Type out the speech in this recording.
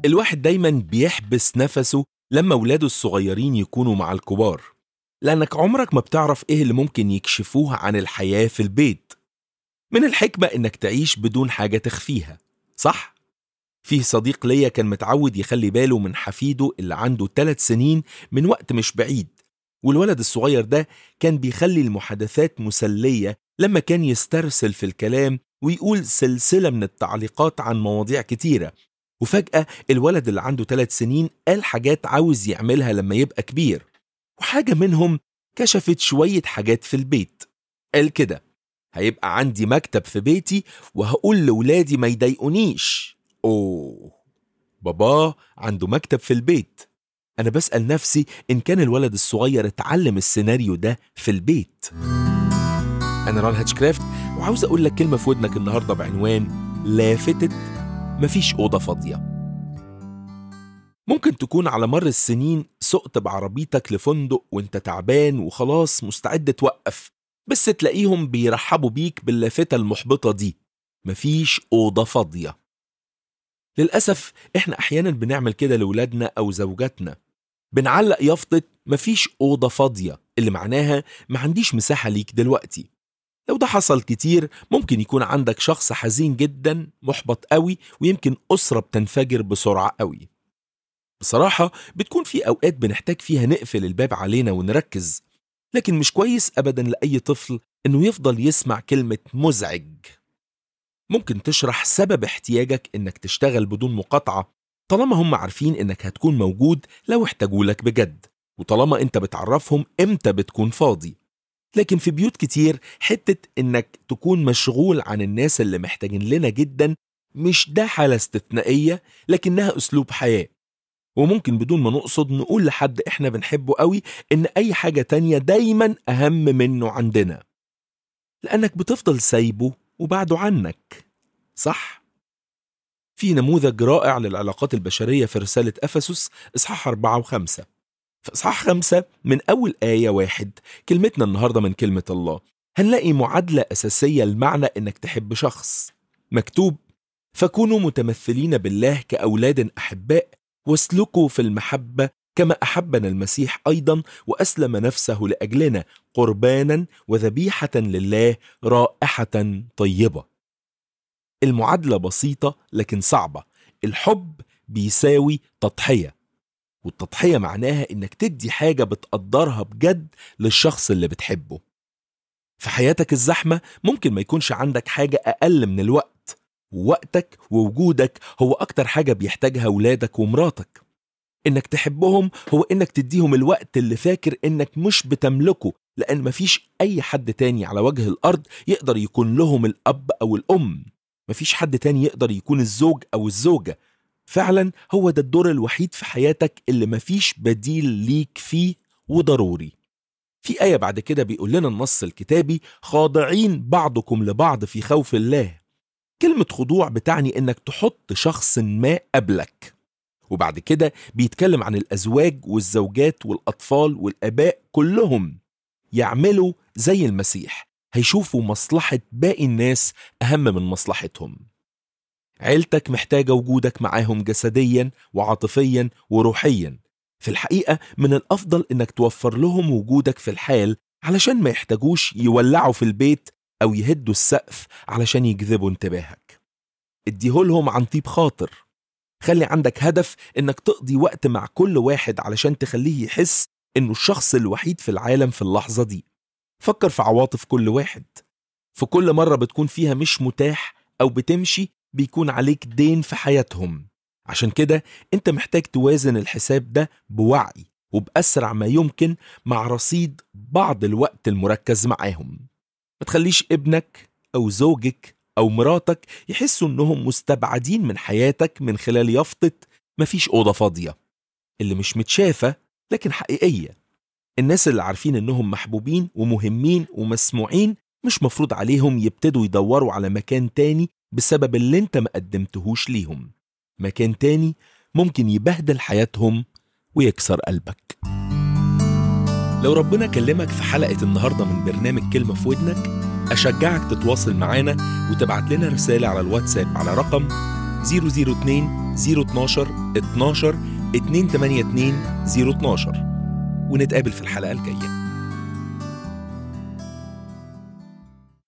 الواحد دايما بيحبس نفسه لما ولاده الصغيرين يكونوا مع الكبار لأنك عمرك ما بتعرف إيه اللي ممكن يكشفوه عن الحياة في البيت من الحكمة إنك تعيش بدون حاجة تخفيها صح؟ فيه صديق ليا كان متعود يخلي باله من حفيده اللي عنده ثلاث سنين من وقت مش بعيد والولد الصغير ده كان بيخلي المحادثات مسلية لما كان يسترسل في الكلام ويقول سلسلة من التعليقات عن مواضيع كتيرة وفجأة الولد اللي عنده ثلاث سنين قال حاجات عاوز يعملها لما يبقى كبير وحاجة منهم كشفت شوية حاجات في البيت قال كده هيبقى عندي مكتب في بيتي وهقول لولادي ما يضايقونيش أوه باباه عنده مكتب في البيت أنا بسأل نفسي إن كان الولد الصغير اتعلم السيناريو ده في البيت أنا ران هاتشكرافت وعاوز أقول لك كلمة في ودنك النهاردة بعنوان لافتة مفيش أوضة فاضية ممكن تكون على مر السنين سقت بعربيتك لفندق وانت تعبان وخلاص مستعد توقف بس تلاقيهم بيرحبوا بيك باللافتة المحبطة دي مفيش أوضة فاضية للأسف إحنا أحيانا بنعمل كده لولادنا أو زوجاتنا بنعلق يافطة مفيش أوضة فاضية اللي معناها ما عنديش مساحة ليك دلوقتي لو ده حصل كتير ممكن يكون عندك شخص حزين جدا محبط قوي ويمكن أسرة بتنفجر بسرعة قوي بصراحة بتكون في أوقات بنحتاج فيها نقفل الباب علينا ونركز لكن مش كويس أبدا لأي طفل إنه يفضل يسمع كلمة مزعج ممكن تشرح سبب احتياجك إنك تشتغل بدون مقاطعة طالما هم عارفين إنك هتكون موجود لو احتاجولك بجد وطالما أنت بتعرفهم إمتى بتكون فاضي لكن في بيوت كتير حتة إنك تكون مشغول عن الناس اللي محتاجين لنا جدا مش ده حالة استثنائية لكنها أسلوب حياة وممكن بدون ما نقصد نقول لحد إحنا بنحبه قوي إن أي حاجة تانية دايما أهم منه عندنا لأنك بتفضل سايبه وبعده عنك صح؟ في نموذج رائع للعلاقات البشرية في رسالة أفسس إصحاح أربعة وخمسة في إصحاح خمسة من أول آية واحد كلمتنا النهاردة من كلمة الله هنلاقي معادلة أساسية لمعنى إنك تحب شخص مكتوب فكونوا متمثلين بالله كأولاد أحباء واسلكوا في المحبة كما أحبنا المسيح أيضا وأسلم نفسه لأجلنا قربانا وذبيحة لله رائحة طيبة المعادلة بسيطة لكن صعبة الحب بيساوي تضحية والتضحية معناها إنك تدي حاجة بتقدرها بجد للشخص اللي بتحبه في حياتك الزحمة ممكن ما يكونش عندك حاجة أقل من الوقت ووقتك ووجودك هو أكتر حاجة بيحتاجها ولادك ومراتك إنك تحبهم هو إنك تديهم الوقت اللي فاكر إنك مش بتملكه لأن مفيش أي حد تاني على وجه الأرض يقدر يكون لهم الأب أو الأم مفيش حد تاني يقدر يكون الزوج أو الزوجة فعلا هو ده الدور الوحيد في حياتك اللي مفيش بديل ليك فيه وضروري في آية بعد كده بيقول لنا النص الكتابي خاضعين بعضكم لبعض في خوف الله كلمة خضوع بتعني إنك تحط شخص ما قبلك وبعد كده بيتكلم عن الأزواج والزوجات والأطفال والآباء كلهم يعملوا زي المسيح هيشوفوا مصلحة باقي الناس أهم من مصلحتهم عيلتك محتاجة وجودك معاهم جسديا وعاطفيا وروحيا في الحقيقة من الأفضل إنك توفر لهم وجودك في الحال علشان ما يحتاجوش يولعوا في البيت أو يهدوا السقف علشان يجذبوا انتباهك اديهولهم عن طيب خاطر خلي عندك هدف إنك تقضي وقت مع كل واحد علشان تخليه يحس إنه الشخص الوحيد في العالم في اللحظة دي فكر في عواطف كل واحد في كل مرة بتكون فيها مش متاح أو بتمشي بيكون عليك دين في حياتهم عشان كده انت محتاج توازن الحساب ده بوعي وبأسرع ما يمكن مع رصيد بعض الوقت المركز معاهم ما تخليش ابنك أو زوجك أو مراتك يحسوا إنهم مستبعدين من حياتك من خلال يافطة مفيش أوضة فاضية اللي مش متشافة لكن حقيقية الناس اللي عارفين إنهم محبوبين ومهمين ومسموعين مش مفروض عليهم يبتدوا يدوروا على مكان تاني بسبب اللي انت ما قدمتهوش ليهم مكان تاني ممكن يبهدل حياتهم ويكسر قلبك لو ربنا كلمك في حلقة النهاردة من برنامج كلمة في ودنك أشجعك تتواصل معانا وتبعت لنا رسالة على الواتساب على رقم 002 012 12 282 012 ونتقابل في الحلقة الجاية